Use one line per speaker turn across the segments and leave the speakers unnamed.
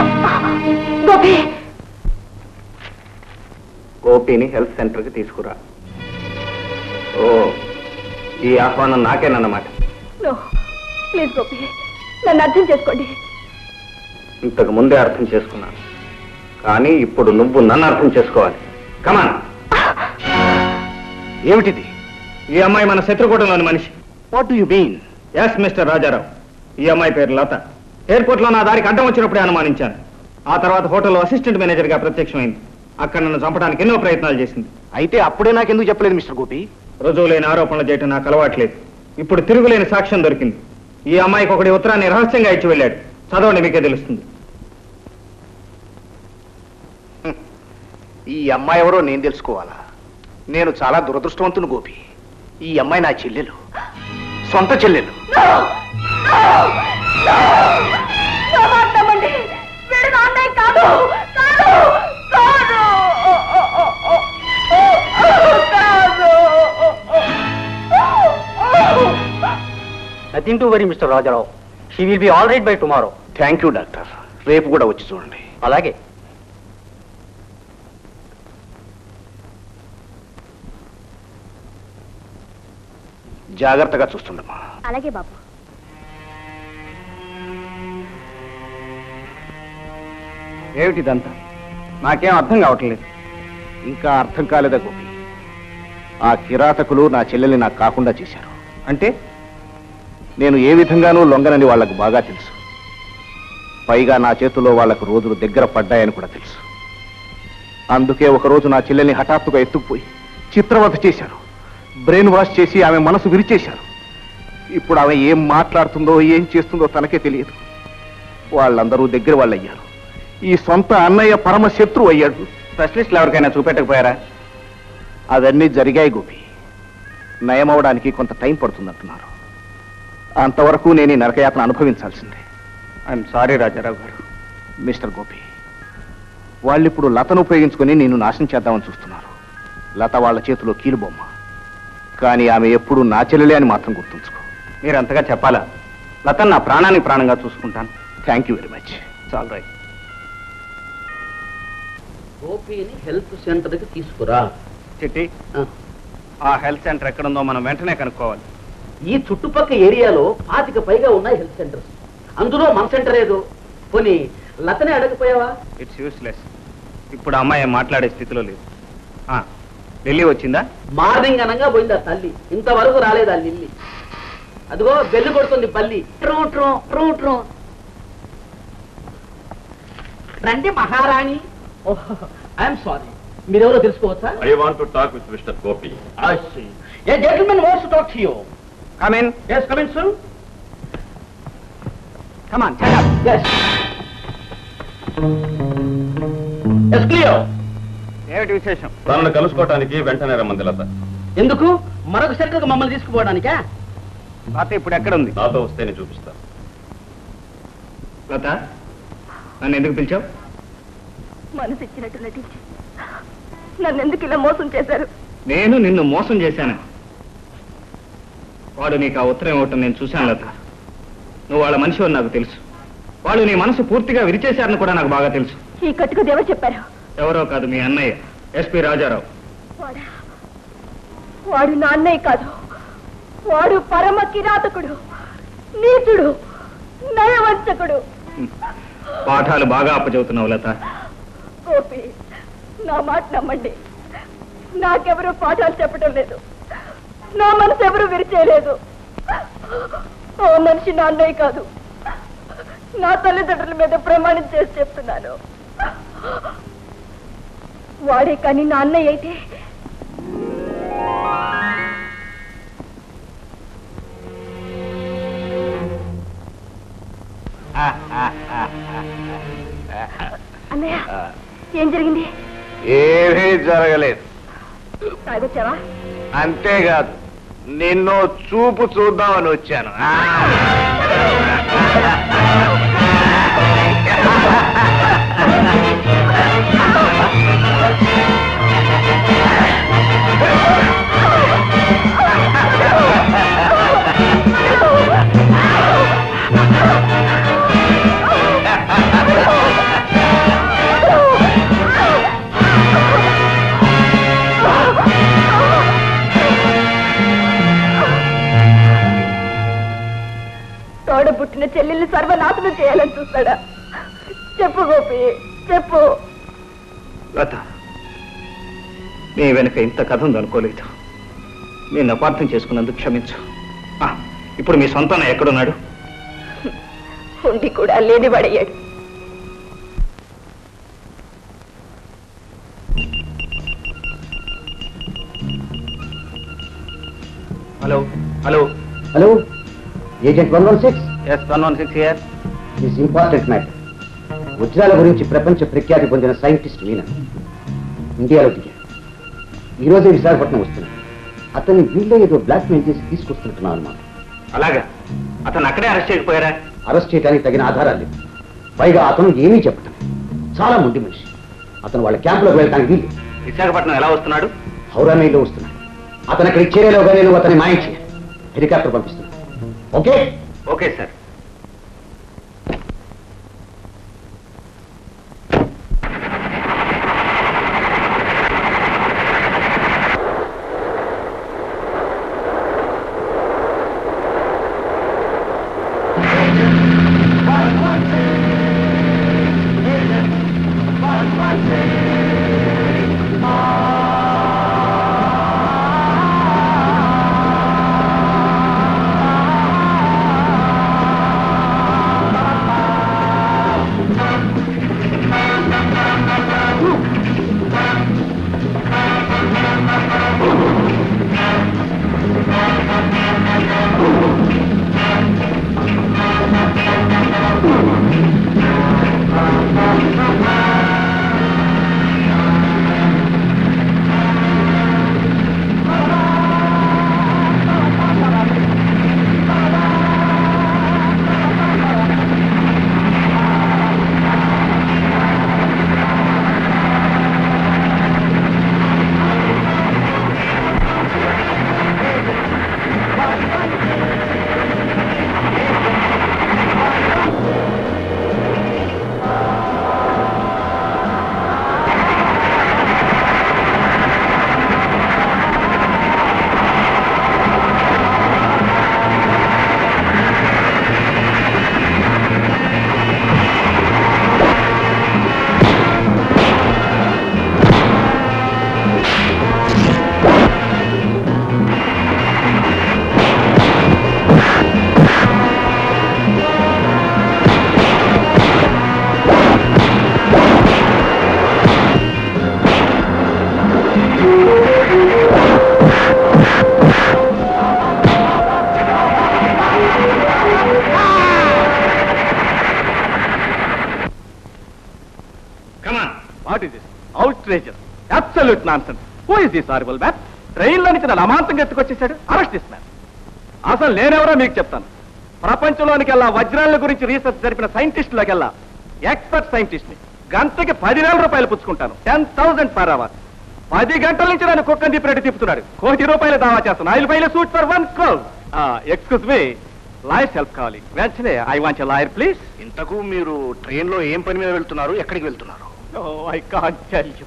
Gopi
గోపిని health సెంటర్కి తీసుకురా ఓ ఈ ఆహ్వానం నాకేనన్నమాట
నో ప్లీజ్ గోపి నన్ను అర్థం చేసుకోండి
ఇంతకు ముందే అర్థం చేసుకున్నాను కానీ ఇప్పుడు నువ్వు నన్ను అర్థం చేసుకోవాలి కమాన్ ఏమిటిది ఈ అమ్మాయి మన శత్రుకూటంలోని మనిషి what do you mean yes mister Rajarao ఈ అమ్మాయి పేరు లత ఎయిర్పోర్ట్ లో నా దారికి అడ్డం వచ్చినప్పుడే అనుమానించాను ఆ తర్వాత హోటల్లో అసిస్టెంట్ మేనేజర్ గా ప్రత్యక్షమైంది అక్కడ నన్ను చంపడానికి ఎన్నో ప్రయత్నాలు చేసింది
అయితే అప్పుడే నాకెందుకు చెప్పలేదు మిస్టర్ గోపి
రుజువులేని ఆరోపణలు చేయటం నాకు అలవాట్లేదు ఇప్పుడు తిరుగులేని సాక్ష్యం దొరికింది ఈ అమ్మాయికి ఒకటి ఉత్తరాన్ని రహస్యంగా ఇచ్చి వెళ్ళాడు చదవండి మీకే తెలుస్తుంది
ఈ అమ్మాయి ఎవరో నేను తెలుసుకోవాలా నేను చాలా దురదృష్టవంతుని గోపి ఈ అమ్మాయి నా చెల్లెలు సొంత చెల్లెలు
నమ్మండి వీడు నా అన్నయ్య కాదు కాదు కాదు
nothing to worry mister Rajarao she will be all right by tomorrow
thank you doctor రేపు కూడా వచ్చి చూడండి
అలాగే
జాగ్రత్తగా చూస్తుండమ్మా
అలాగే బాబు
ఏమిటిదంతా నాకేం అర్థం కావట్లేదు
ఇంకా అర్థం కాలేదా గోపి ఆ కిరాతకులు నా చెల్లెల్ని నాకు కాకుండా చేశారు
అంటే
నేను ఏ విధంగానూ లొంగనని వాళ్లకు బాగా తెలుసు పైగా నా చేతిలో వాళ్లకు రోజులు దగ్గర పడ్డాయని కూడా తెలుసు అందుకే ఒకరోజు నా చెల్లెల్ని హఠాత్తుగా ఎత్తుకుపోయి చిత్రవధ చేశారు బ్రెయిన్ వాష్ చేసి ఆమె మనసు విరిచేశారు ఇప్పుడు ఆమె ఏం మాట్లాడుతుందో ఏం చేస్తుందో తనకే తెలియదు వాళ్ళందరూ దగ్గర వాళ్ళు అయ్యారు ఈ సొంత అన్నయ్య పరమ శత్రువు అయ్యాడు
స్పెషలిస్టులు ఎవరికైనా చూపెట్టకపోయారా
అవన్నీ జరిగాయి గోపి నయమవడానికి కొంత టైం పడుతుందంటున్నారు అంతవరకు నేను ఈ నరకయాత్ర అనుభవించాల్సిందే
I'm sorry Rajarao garu
mister Gopi వాళ్ళిప్పుడు లతను ఉపయోగించుకొని నేను నాశనం చేద్దామని చూస్తున్నారు లత వాళ్ళ చేతిలో కీలుబొమ్మ కానీ ఆమె ఎప్పుడు నా చెల్లెలే అని మాత్రం గుర్తుంచుకో
మీరు అంతగా చెప్పాలా లతన్ నా ప్రాణానికి ప్రాణంగా చూసుకుంటాను
థ్యాంక్ యూ వెరీ మచ్
చాలు రైట్
గోపిని హెల్త్ సెంటర్కి తీసుకురా
చిట్టి ఆ హెల్త్ సెంటర్ ఎక్కడుందో మనం వెంటనే కనుక్కోవాలి
ఈ చుట్టుపక్క ఏరియాలో పాతిక పైగా ఉన్నాయి హెల్త్ సెంటర్స్ అందులో మన సెంటర్ ఏదో పోనీ లతనే అడగపోయావా
ఇట్స్ యూస్లెస్ ఇప్పుడు ఆ అమ్మాయి మాట్లాడే స్థితిలో లేదు ఆ, ఢిల్లీ వచ్చిందా
మార్నింగ్ అనగా పోయింది ఆ తల్లి ఇంతవరకు రాలేదు ఆ లిల్లి అదిగో బెల్లు కొడుతుంది పల్లి ట్రూ ట్రూ ట్రూ ట్రూ రండి మహారాణి ఐఎమ్ సారీ మీరెవరో తెలుసుకోవచ్చా
I want to talk with Mr. Gopi.
I see. A gentleman wants to talk to you.
Come in.
Yes, come in, sir.
Come on, stand up.
Yes. Yes, clear.
ఏమిటి విశేషం
తనను కలుసుకోవటానికి వెంటనే రమ్మంది లత
ఎందుకు మరొక సెంటర్కి మమ్మల్ని తీసుకుపోవడానికా
లత ఇప్పుడు ఎక్కడ ఉంది
నాతో వస్తేనే చూపిస్తా
లత నన్ను ఎందుకు పిలిచావు
మనసు ఇచ్చినట్టు నటించి నన్ను ఎందుకు ఇలా మోసం చేశారు
నేను నిన్ను మోసం చేశాను వాడు నీకు ఆ ఉత్తరం ఇవ్వటం నేను చూశాను లత నువ్వు వాళ్ళ మనిషి అని నాకు తెలుసు వాళ్ళు నీ మనసు పూర్తిగా విరిచేశారని కూడా నాకు బాగా తెలుసు
ఈ కట్టుకు దేవరు చెప్పారు
ఎవరో కాదు మీ అన్నయ్య ఎస్పి రాజారావు
వాడా వాడు నా అన్నయ్య కాదు వాడు పరమ కిరాతకుడు నీచుడు నయవంచకుడు
పాఠాలు బాగా అప్పచెబుతున్నావు లత
గోపి నా మాట నమ్మండి నాకెవరూ పాఠాలు చెప్పడం లేదు నా మనసు ఎవరు విరిచేయలేదు ఓ మనిషి నా అన్నయ్య కాదు నా తల్లిదండ్రుల మీద ప్రమాణం చేసి చెప్తున్నాను వాడే కానీ నా అన్నయ్య అయితే అన్నయ్య ఏం జరిగింది
ఏమీ జరగలేదు
తాగొచ్చావా
అంతేకాదు నిన్ను చూపు చూద్దామని వచ్చాను ఆ.
ఆ చెల్లెల్ని సర్వనాశనం చేయాలని చూస్తాడా చెప్పు గోపి చెప్పు
లత నీ వెనుక ఇంత కథ ఉందనుకోలేదు నేను అపార్థం చేసుకున్నందుకు క్షమించు ఆ, ఇప్పుడు మీ సొంతం ఎక్కడున్నాడు
ఉండి కూడా లేని పడయ్యాడు
hello hello
hello agent one one six
yes one one six here
this important matter వజ్రాల గురించి ప్రపంచ ప్రఖ్యాతి పొందిన సైంటిస్ట్ మీన ఇండియాలో దిగాడు ఈ రోజే విశాఖపట్నం వస్తున్నాడు అతన్ని వీళ్ళే ఏదో బ్లాక్ మెయిల్ చేసి తీసుకొస్తున్నట్టున్నాను అన్నమాట
అలాగా అతను అక్కడే అరెస్ట్ చేయకపోయారా
అరెస్ట్ చేయడానికి తగిన ఆధారాలు లేవు పైగా అతను ఏమీ చెప్పటం చాలా మొండి మనిషి అతను వాళ్ళ క్యాంపులోకి వెళ్ళడానికి వీలు
విశాఖపట్నం ఎలా వస్తున్నాడు
హౌరా మెయిల్లో వస్తున్నాడు అతను అక్కడికి చేరేలోగా నేను అతన్ని మాయం చేయాలి హెలికాప్టర్ పంపిస్తున్నాను okay
okay sir come on
what is this outrageous absolute nonsense who is this horrible man ట్రైన్లో నుంచి నన్ను అమాంతంగా ఎత్తుకొచ్చేసాడు అరెస్ట్ దిస్ మ్యాన్ అసలు నేనెవరో మీకు చెప్తాను ప్రపంచంలోనికెల్లా వజ్రాల గురించి రీసెర్చ్ జరిపిన సైంటిస్టులకెల్లా ఎక్స్పర్ట్ సైంటిస్ట్ ని గంటకి పదివేల రూపాయలు పుచ్చుకుంటాను టెన్ థౌసండ్ పర్ అవర్ పది గంటల నుంచి నన్ను కుక్కని తిప్పినట్టు తిప్పుతున్నాడు కోటి రూపాయలు దావా చేస్తాను ఐదు పైల suit for one crore excuse me lawyers help కావాలి వెంటనే ఐ వాంట్ లాయర్ ప్లీజ్
ఇంతకు మీరు ట్రైన్లో ఏం పని మీద వెళ్తున్నారు ఎక్కడికి వెళ్తున్నారు
ఐ కాంట్ టెల్ యు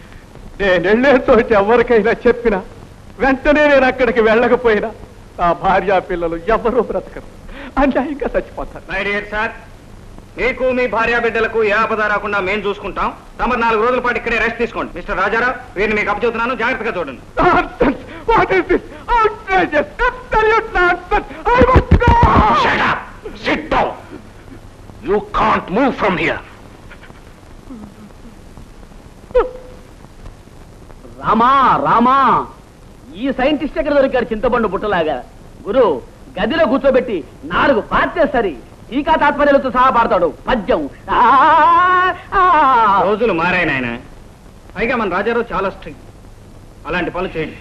నేను వెళ్ళే చోటు ఎవరికైనా చెప్పినా వెంటనే నేను అక్కడికి వెళ్ళకపోయినా నా భార్య పిల్లలు ఎవరూ బ్రతకరు అన్యాయంగా చచ్చిపోతారు
మై డియర్ సార్ మీకు మీ భార్య బిడ్డలకు ఏ ఆపద రాకుండా మేము చూసుకుంటాం తమరు నాలుగు రోజుల పాటు ఇక్కడే రెస్ట్ తీసుకోండి మిస్టర్ రాజారావు వీరిని మీకు అప్పచెబుతున్నాను జాగ్రత్తగా చూడండి
Nonsense! What is this? Outrageous! Absolute nonsense! I must go!
Sit down. You can't move from here.
Rama Rama ఈ సైంటిస్ట్ ఎక్కడ దొరికాడు చింతపండు బుట్టలాగా గురు గదిలో కూర్చోబెట్టి నాలుగు పాతే సరి టీకా తాత్పర్యాలతో సహా పాడతాడు పద్యం ఆ, ఆ.
రోజులు మారాయి నాయన పైగా మన రాజారావు చాలా స్ట్రిక్ట్ అలాంటి పనులు చేయండి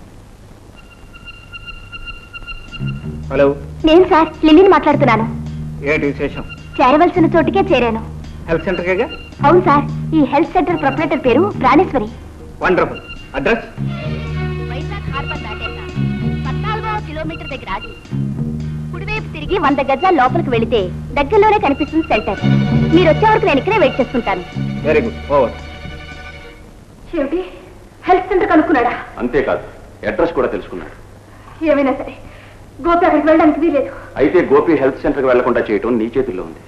హలో
నేను సార్ లిల్లీని మాట్లాడుతున్నాను
ఏంటి విశేషం
చేరవలసిన చోటుకే చేరాను
హెల్త్ సెంటర్కేగా
అవును సార్ ఈ హెల్త్ సెంటర్ ప్రొపరేటర్ పేరు Praneswari
wonderful address
Vizag harbour దాటాక పద్నాలుగవ కిలోమీటర్ దగ్గర ఆగి కుడివైపు తిరిగి వంద గజాల లోపలికి వెళితే దగ్గరలోనే కనిపిస్తుంది సెంటర్ మీరు వచ్చే వరకు నేను ఇక్కడే వెయిట్ చేస్తుంటాను
వెరీ గుడ్ ఓవర్
ఏమిటి హెల్త్ సెంటర్ కనుక్కున్నాడా
అంతేకాదు అడ్రస్ కూడా తెలుసుకున్నాడు
ఏమైనా సరే గోపి అక్కడికి వెళ్ళడానికి వీలేదు
అయితే గోపి హెల్త్ సెంటర్కి వెళ్లకుండా చేయటం నీ చేతుల్లో ఉంది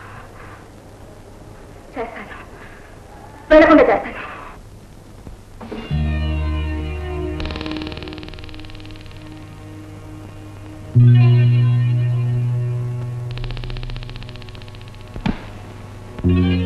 చేస్తాను వెళ్ళకుండా చేస్తాను
Thank you.